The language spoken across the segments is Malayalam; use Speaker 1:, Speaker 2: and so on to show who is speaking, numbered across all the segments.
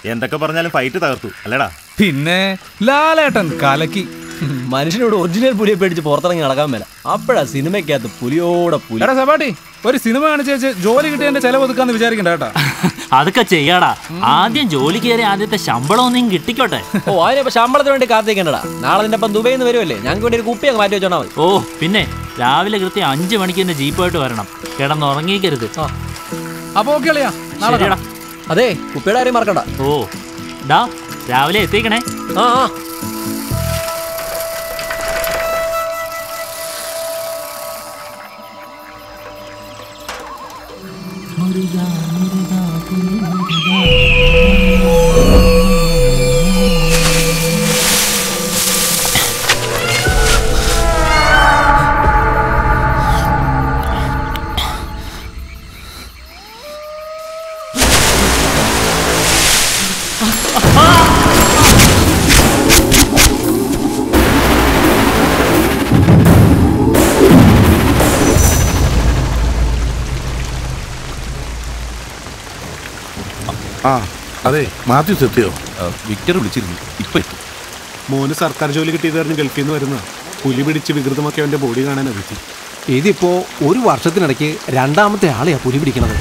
Speaker 1: എന്തൊക്കെ പറഞ്ഞാലും ഫൈറ്റ് തകർത്തു അല്ലേടാ
Speaker 2: പിന്നെ ലാലേട്ടൻ കലക്കി
Speaker 3: മനുഷ്യനോട് ഒറിജിനൽ പുലിയെ പേടിച്ച് പുറത്തിറങ്ങി നടക്കാൻ മേല അപ്പോഴാ സിനിമയ്ക്കകത്ത് പുലിയോടെ പുലി
Speaker 2: എടാ സബാട്ടി ഒരു സിനിമ കാണിച്ച് വെച്ച് ജോലി കിട്ടിയതിന്റെ ചെലവ് ഒതുക്കാന്ന് വിചാരിക്കണ്ട കേട്ടാ
Speaker 4: അതൊക്കെ ചെയ്യാടാ ആദ്യം ജോലി കയറി ആദ്യത്തെ ശമ്പളം ഒന്നും കിട്ടിക്കോട്ടെ
Speaker 3: ഓ അതിനിപ്പോ ശമ്പളത്തിന് വേണ്ടി കാത്തിരിക്കണ്ടടാ നാളെ നിന്റെ ഒപ്പം ദുബൈയിൽ നിന്ന് വരുമല്ലേ ഞങ്ങൾക്ക് വേണ്ടി ഒരു കുപ്പി അങ്ങ് മാറ്റി വെച്ചോണ്ടാ മതി
Speaker 4: ഓ പിന്നെ രാവിലെ കൃത്യം അഞ്ചു മണിക്ക് എന്റെ ജീപ്പായിട്ട് വരണം കിടന്നുറങ്ങിക്കരുത്
Speaker 2: അപ്പൊ ഓക്കെ അളിയാ നാളെ
Speaker 4: ശരിയെടാ.
Speaker 3: അതെ കുപ്പിയുടെ കാര്യം മറക്കണ്ട
Speaker 4: ഓ ഡാ രാവിലെ എത്തിക്കണേ
Speaker 3: ആ ആ
Speaker 5: ആ അതെ മാത്യൂസ് എത്തിയോ
Speaker 6: വിക്ടർ വിളിച്ചിരുന്നു ഇപ്പൊ എത്തും
Speaker 7: മോന് സർക്കാർ ജോലി കിട്ടിയത് കാരണം ഗൾഫിൽ നിന്ന് വരുന്ന പുലി പിടിച്ച് വികൃതമൊക്കെ അവന്റെ ബോഡി കാണാൻ വിധി
Speaker 8: ഇതിപ്പോ ഒരു വർഷത്തിനിടയ്ക്ക് രണ്ടാമത്തെ ആളെയാ പുലി പിടിക്കണത്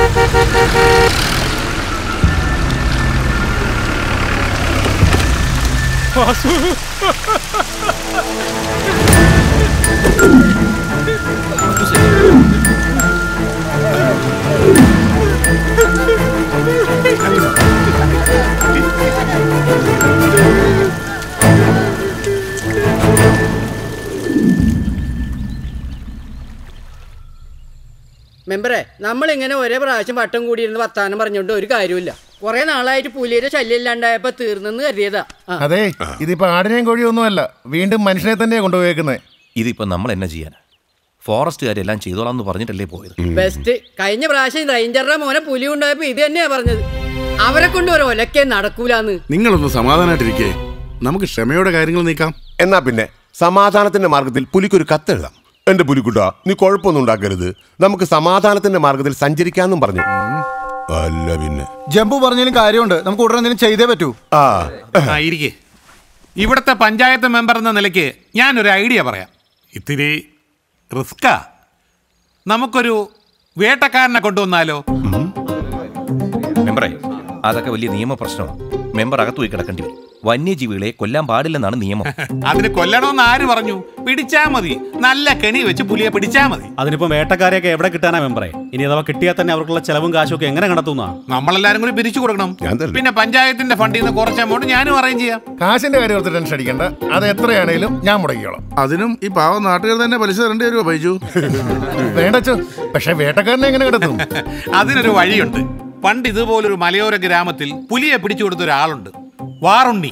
Speaker 9: മെമ്പറെ നമ്മളിങ്ങനെ ഒരേ പ്രാവശ്യം വട്ടം കൂടിയിരുന്ന് വർത്താനം പറഞ്ഞുകൊണ്ട് ഒരു കാര്യമില്ല കുറെ നാളായിട്ട് പുലിയുടെ ശല്യം ഇല്ലാണ്ടായപ്പോ തീർന്നെന്ന് കരുതിയതാ ആ.
Speaker 10: അതെ ഇതിപ്പോ ആടിനെയും കോഴിയൊന്നുമല്ല വീണ്ടും മനുഷ്യനെ തന്നെയാ കൊണ്ടുപോയേക്കുന്നത്
Speaker 6: ഇതിപ്പോ നമ്മൾ എന്നാ ചെയ്യാൻ ഫോറസ്റ്റുകാരെല്ലാം ചെയ്തോളാം എന്ന് പറഞ്ഞിട്ടല്ലേ പോയത്
Speaker 9: ബെസ്റ്റ് കഴിഞ്ഞ പ്രാവശ്യം റേഞ്ചറുടെ മോനെ പുലി ഉണ്ടായപ്പോ ഇത് തന്നെയാ പറഞ്ഞത് അവരെ കൊണ്ട് ഒരു ഒലക്കെ നടക്കൂലെന്ന്
Speaker 5: നിങ്ങളൊന്ന് സമാധാനമായിട്ടിരിക്കേ നമുക്ക് ക്ഷമയോടെ കാര്യങ്ങൾ നീക്കാം
Speaker 11: എന്നാ പിന്നെ സമാധാനത്തിന്റെ മാർഗത്തിൽ പുലിക്കൊരു കത്തെഴുതാം എന്റെ പുലിക്കുട്ട നീ കുഴപ്പമൊന്നും ഉണ്ടാക്കരുത് നമുക്ക് സമാധാനത്തിന്റെ മാർഗത്തിൽ സഞ്ചരിക്കാന്നും പറഞ്ഞു അല്ല പിന്നെ
Speaker 12: ജംബു പറഞ്ഞാലും കാര്യമുണ്ട് നമുക്ക് ഉടനെ എന്തെങ്കിലും ചെയ്തേ പറ്റൂ
Speaker 11: ആ
Speaker 13: ഇരിക്കെ ഇവിടുത്തെ പഞ്ചായത്ത് മെമ്പർ എന്ന നിലയ്ക്ക് ഞാനൊരു ഐഡിയ പറയാം ഇത്തിരി റിസ്ക്കാ നമുക്കൊരു വേട്ടക്കാരനെ കൊണ്ടുവന്നാലോ
Speaker 6: മെമ്പറേ അതൊക്കെ വലിയ നിയമ പ്രശ്നമാണ് മെമ്പർ അകത്ത് പോയി കിടക്കേണ്ടി വരും വന്യജീവികളെ കൊല്ലാൻ പാടില്ലെന്നാണ് നിയമം
Speaker 13: അതിന് കൊല്ലണമെന്ന് ആര് പറഞ്ഞു പിടിച്ചാ മതി നല്ല കെണി വെച്ച് പുലിയെ പിടിച്ചാ മതി
Speaker 1: അതിനിപ്പോ വേട്ടക്കാരെയൊക്കെ എവിടെ കിട്ടാനാ മെമ്പറെ ഇനി അഥവാ കിട്ടിയാൽ തന്നെ അവർക്കുള്ള ചെലവും കാശും ഒക്കെ എങ്ങനെ കണ്ടെത്തുന്ന
Speaker 13: നമ്മളെല്ലാരും കൂടി പിരിച്ചു കൊടുക്കണം
Speaker 11: ഞാൻ തരില്ല.
Speaker 13: പിന്നെ പഞ്ചായത്തിന്റെ ഫണ്ടിൽ നിന്ന് കുറച്ച് എമൗണ്ട് ഞാനും അറേഞ്ച് ചെയ്യാം
Speaker 10: കാശിന്റെ കാര്യം ഓർത്ത് ടെൻഷൻ അടിക്കണ്ട അത് എത്രയാണേലും ഞാൻ മുടക്കിയോളാം
Speaker 5: അതിനും ഈ പാവ നാട്ടുകാർ തന്നെ പലിശ തരേണ്ടി വരുമോ ബൈജു
Speaker 10: വേണ്ടച്ചു പക്ഷെ വേട്ടക്കാരനെ എങ്ങനെ കിടത്തും
Speaker 13: അതിനൊരു വഴിയുണ്ട് പണ്ട് ഇതുപോലൊരു മലയോര ഗ്രാമത്തിൽ പുലിയെ പിടിച്ചു കൊടുത്ത ഒരാളുണ്ട് വാറുണ്ണി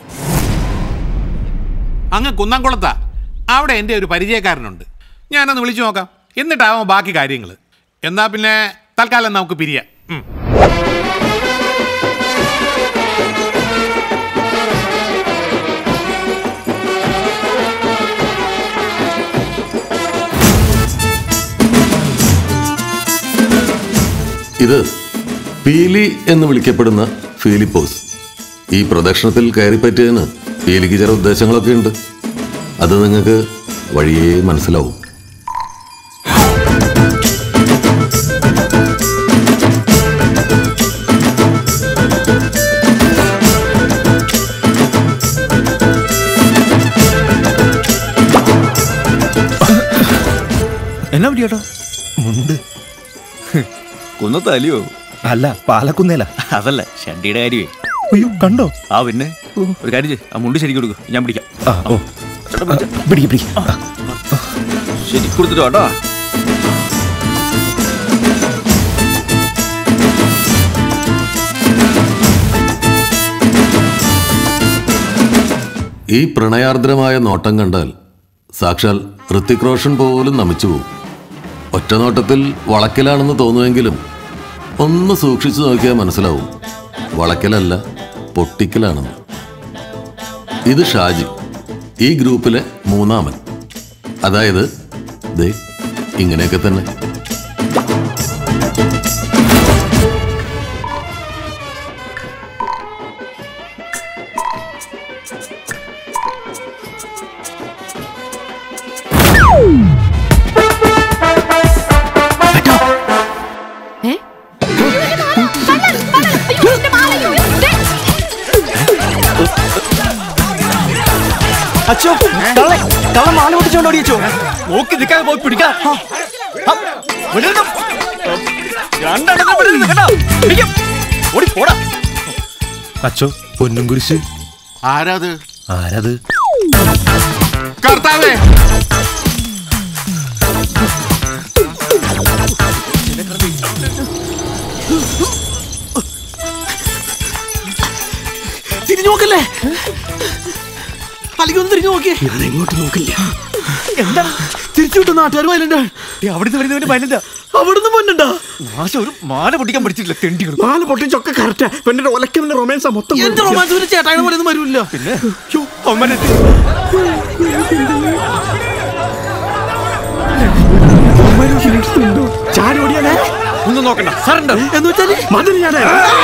Speaker 13: അങ്ങ് കുന്നംകുളത്താ അവിടെ എൻ്റെ ഒരു പരിചയക്കാരനുണ്ട് ഞാനൊന്ന് വിളിച്ചു നോക്കാം എന്നിട്ടാവാം ബാക്കി കാര്യങ്ങൾ എന്നാ പിന്നെ തൽക്കാലം നമുക്ക് പിരിയാം ഉം.
Speaker 14: ഇത് പീലി എന്ന് വിളിക്കപ്പെടുന്ന ഫീലിപ്പോസ് ഈ പ്രദക്ഷിണത്തിൽ കയറിപ്പറ്റിയതിന് പീലിക്ക് ചില ഉദ്ദേശങ്ങളൊക്കെ ഉണ്ട് അത് നിങ്ങൾക്ക് വഴിയേ മനസ്സിലാവും
Speaker 6: എന്നാ പറ്റിയേട്ടോ മുണ്ട് കുന്നത്തലിയോ
Speaker 1: അല്ല പാലക്കുന്നേല
Speaker 6: അതല്ല ഷണ്ടിയുടെ കാര്യമേ
Speaker 1: അയ്യോ കണ്ടോ
Speaker 6: ആ പിന്നെ ഒരു കാര്യം ചെയ്യ്, ആ മുണ്ട് ശരിക്കും കൊടുക്കും ഞാൻ പിടിക്കാം
Speaker 1: ആ ഓ
Speaker 6: ചേട്ടാ, പിടിച്ചോ.
Speaker 1: പിടിക്ക് പിടിക്ക്
Speaker 6: ശരി കൊടുത്തിട്ടോ കേട്ടോ
Speaker 14: ഈ പ്രണയാർദ്രമായ നോട്ടം കണ്ടാൽ സാക്ഷാൽ ഋത്തിക് റോഷൻ പോലും നമിച്ചു പോകും ഒറ്റ നോട്ടത്തിൽ വളക്കിലാണെന്ന് തോന്നുമെങ്കിലും ഒന്ന് സൂക്ഷിച്ചു നോക്കിയാൽ മനസ്സിലാവും വളക്കലല്ല പൊട്ടിക്കലാണെന്ന് ഇത് ഷാജി ഈ ഗ്രൂപ്പിലെ മൂന്നാമൻ അതായത് ദേ ഇങ്ങനെയൊക്കെ തന്നെ
Speaker 3: അച്ഛോ കള്ള കള്ള മാല പൊട്ടിച്ചോണ്ട് ഓടിയച്ചോ നോക്കി നിൽക്കാതെ പോയി പിടിക്കാം ഹ, വിടരുത്. രണ്ടെണ്ണത്തിനെ വിടരുത്, കേട്ടോ? പിടിക്കും. ഓടി പോടാ
Speaker 15: അച്ചോ പൊന്നും കുരിശ്
Speaker 5: ആരാത്
Speaker 15: ആരത്
Speaker 5: കർത്താവേ
Speaker 3: തിരിഞ്ഞു നോക്കല്ലേ അല്ലെങ്കിൽ ഒന്ന് തിരിഞ്ഞു നോക്കിയേ ഞാൻ എങ്ങോട്ട് നോക്കില്ല എന്താ തിരിച്ചു വിട്ട നാട്ടുകാർ വയലണ്ട അവിടുന്ന് വരുന്നവന്റെ വയലണ്ട അവിടുന്ന് വന്നണ്ട മാഷ ഒരു മാല പൊട്ടിക്കാൻ പഠിച്ചിട്ടില്ല തെണ്ടികൾ
Speaker 16: മാല പൊട്ടിച്ചൊക്കെ കറക്റ്റാ പെണ്ണിന്റെ ഒലക്കമിന്റെ റൊമാൻസാ മൊത്തം
Speaker 3: എന്ത് റൊമാൻസ് ഒരു ചേട്ടായുടെ പോലെ ഒന്നും വരില്ല പിന്നെ
Speaker 16: ചാടി ഓടിയാലേ
Speaker 3: ഒന്നും നോക്കണ്ട സറണ്ടർ എന്ന് വെച്ചാല്
Speaker 16: മതിൽ ഞാൻ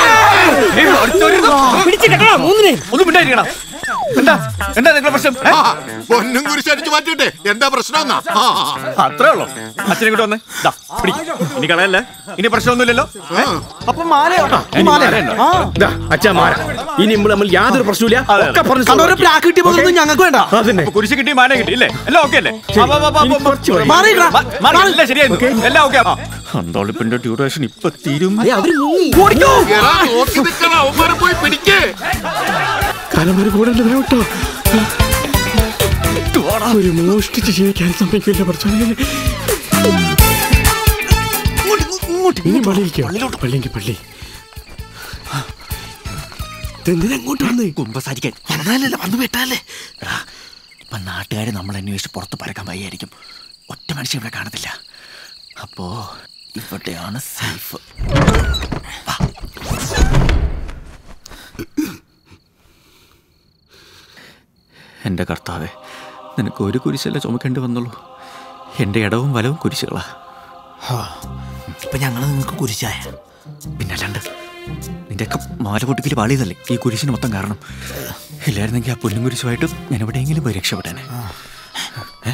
Speaker 3: ഒന്നും മിണ്ടായിരിക്കണം എന്താ എന്താ നിങ്ങളുടെ പ്രശ്നം ഏ?
Speaker 5: പൊന്നും കുരിശടിച്ചു മാറ്റിട്ടെ എന്താ പ്രശ്നം എന്നാ
Speaker 3: അത്രേ ഉള്ളൂ അച്ഛനെ ഇങ്ങോട്ട് വന്നേ ദാ, പിടി. ഇനി കളയല്ലേ ഇനി പ്രശ്നമൊന്നുമില്ലല്ലോ ഏ? അപ്പൊ മാലയോ ഈ മാലയുണ്ടോ? ആ.
Speaker 16: അച്ഛാ മാല ഇനി നമ്മൾ തമ്മിൽ യാതൊരു പ്രശ്നമില്ല ഒക്കെ പറഞ്ഞു
Speaker 3: കണ്ടോരെ പ്രാക്ക് കിട്ടിയ പോലൊന്നും ഞങ്ങൾക്ക് വേണ്ട
Speaker 16: അതന്നെ
Speaker 3: അപ്പൊ കുരിശ് കിട്ടി മാല കിട്ടി ഇല്ലേ എല്ലാം ഓക്കെ അല്ലേ
Speaker 16: ശരി.
Speaker 3: വാ, വാ, വാ,
Speaker 16: ഇനി
Speaker 3: വാ, വാ.
Speaker 16: കുറച്ച് വഴി.
Speaker 3: മാറി നിൽക്കടാ. മാ- മാറി. എല്ലാം ശരിയായിരുന്നു എല്ലാം ഓക്കെ അന്തോളിപ്പിന്റെ ഡ്യൂറേഷൻ ഇപ്പൊ തീരും ഓടിക്കോ
Speaker 5: എടാ, നോക്കി നിൽക്കണം അവന്മാരെ പോയി പിടിക്കേ
Speaker 16: കാലം ഒരു കൂടെ ഉണ്ട് കേട്ടോ ഒരു മോഷ്ടിച്ച് ജീവിക്കാൻ സമ്മതിക്കില്ല പഠിച്ചോനെ ഇനി പള്ളിയിലേക്കോ പള്ളിക്ക് പള്ളി
Speaker 3: എന്തിനങ്ങോട്ട് വന്ന് കുമ്പസാരിക്കാൻ വന്നാലല്ലേ വന്നു വിട്ടാലേ ഇപ്പൊ നാട്ടുകാർ നമ്മൾ അന്വേഷിച്ച് പുറത്ത് പരക്കാൻ വയ്യായിരിക്കും ഒറ്റ മനുഷ്യൻ ഇവിടെ കാണത്തില്ല അപ്പോ ഇവിടെയാണ് സേഫ് എൻ്റെ കർത്താവെ നിനക്ക് ഒരു കുരിശല്ല ചുമക്കേണ്ടി വന്നുള്ളൂ എൻ്റെ ഇടവും വലവും കുരിശുകളാ ഇപ്പൊ ഞങ്ങൾ നിങ്ങൾക്ക് കുരിശായ പിന്നെ അല്ലാണ്ട് നിന്റെയൊക്കെ മാല പൊട്ടിക്കൽ പാളിയതല്ലേ ഈ കുരിശിന് മൊത്തം കാരണം ഇല്ലായിരുന്നെങ്കിൽ ആ പൊന്നും കുരിശുമായിട്ട് ഞാൻ എവിടെയെങ്കിലും പോയി രക്ഷപ്പെട്ടേനെ ഏ?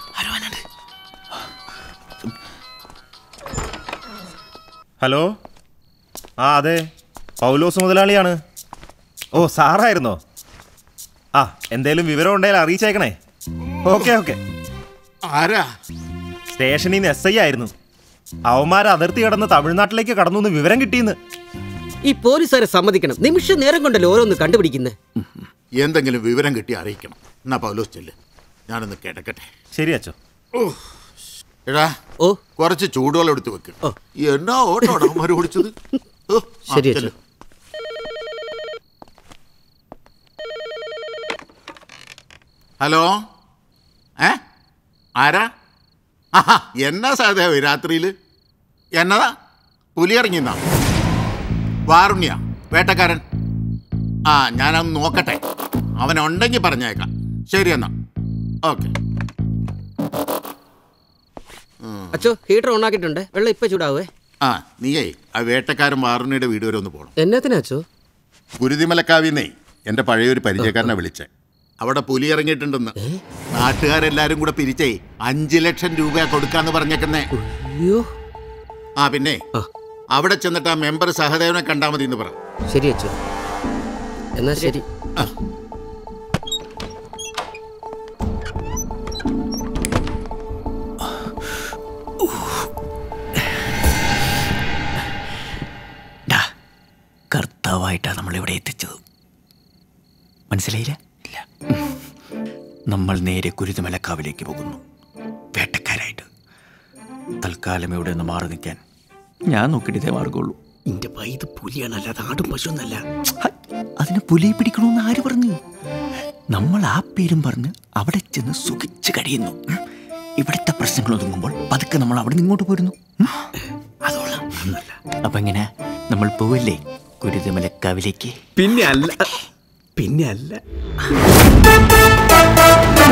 Speaker 15: ഹലോ ആ അതെ പൗലോസ് മുതലാളിയാണ് ഓ സാറായിരുന്നോ ആ എന്തേലും വിവരം ഉണ്ടെങ്കിൽ അറിയിച്ചേക്കണേ ഓക്കെ ഓക്കെ
Speaker 5: ആരാ
Speaker 15: സ്റ്റേഷനിൽ നിന്ന് എസ് ഐ ആയിരുന്നു അവന്മാർ അതിർത്തി കടന്ന് തമിഴ്നാട്ടിലേക്ക് കടന്നു എന്ന് വിവരം കിട്ടിയെന്ന്
Speaker 9: ഈ പോലീസുകാരെ സമ്മതിക്കണം നിമിഷ നേരം കൊണ്ടല്ലോ ഓരോന്ന് കണ്ടുപിടിക്കുന്നത്
Speaker 5: എന്തെങ്കിലും വിവരം കിട്ടി അറിയിക്കണം എന്നാ പൗലോസ് ചെല്ല് ഞാനൊന്ന് കിടക്കട്ടെ
Speaker 15: ശരി അച്ചോ
Speaker 5: എടാ ഓ കുറച്ച് ചൂടുവെള്ളം എടുത്ത് വെക്ക് എന്നാ ഓട്ടോടാ അവന്മാര് ഓടിച്ചത് ഓ, ആ,
Speaker 9: ശരി,
Speaker 5: ചെല്ല്. ഹലോ ഏ ആരാ ആഹാ എന്നാ സാധ്യത രാത്രിയിൽ എന്നതാ പുലി ഇറങ്ങിന്നാ വാറുണ്യ വേട്ടക്കാരൻ ആ ഞാനൊന്ന് നോക്കട്ടെ അവനുണ്ടെങ്കിൽ പറഞ്ഞേക്കാം ശരി എന്നാ ഓക്കെ
Speaker 9: അച്ചോ ഹീറ്റർ ഓൺ ആക്കിയിട്ടുണ്ട് വെള്ളം ഇപ്പൊ ചൂടാവേ
Speaker 5: ആ നീയേ ആ വേട്ടക്കാരൻ വാറുണ്ണിയുടെ വീട് വരെ ഒന്ന് പോകണം
Speaker 9: എന്നാത്തിനാ അച്ചോ
Speaker 5: കുരുതിമലക്കാവിന്നേ എൻ്റെ പഴയൊരു പരിചയക്കാരനെ വിളിച്ചേ അവിടെ പുലി ഇറങ്ങിയിട്ടുണ്ടെന്ന് നാട്ടുകാരെല്ലാരും കൂടെ പിരിച്ചേ അഞ്ചു ലക്ഷം രൂപ കൊടുക്കാന്ന് പറഞ്ഞേക്കുന്നേ
Speaker 9: അയ്യോ
Speaker 5: ആ പിന്നെ അവിടെ ചെന്നിട്ട് ആ മെമ്പർ സഹദേവനെ കണ്ടാൽ മതി എന്ന് പറ
Speaker 9: ശരി അച്ചോ എന്നാ ശരി
Speaker 3: കർത്താവായിട്ടാണ് നമ്മളിവിടെ എത്തിച്ചത് മനസ്സിലായില്ല ഇല്ല നമ്മൾ നേരെ കുരുതുമലക്കാവിലേക്ക് പോകുന്നു വേട്ടക്കാരായിട്ട് തൽക്കാലം ഇവിടെ നിന്ന് മാറി നിൽക്കാൻ ഞാൻ നോക്കിയിട്ടേ മാർഗമുള്ളൂ
Speaker 16: ഇന്റെ പൈത് പുലിയാണ് അല്ലാതെ ആടും പശു എന്നല്ല
Speaker 3: അതിനെ പുലിയെ പിടിക്കണമെന്ന് ആര് പറഞ്ഞു നമ്മൾ ആ പേരും പറഞ്ഞ് അവിടെ ചെന്ന് സുഖിച്ച് കഴിയുന്നു ഉം. ഇവിടുത്തെ പ്രശ്നങ്ങൾ ഒതുങ്ങുമ്പോൾ പതുക്കെ നമ്മൾ അവിടെ നിന്ന് ഇങ്ങോട്ട് പോരുന്നു ഉം. അപ്പൊ എങ്ങനെ നമ്മൾ പോവില്ലേ കുരുതമലക്കാവിലേക്ക്
Speaker 16: പിന്നെ അല്ല പിന്നെ അല്ല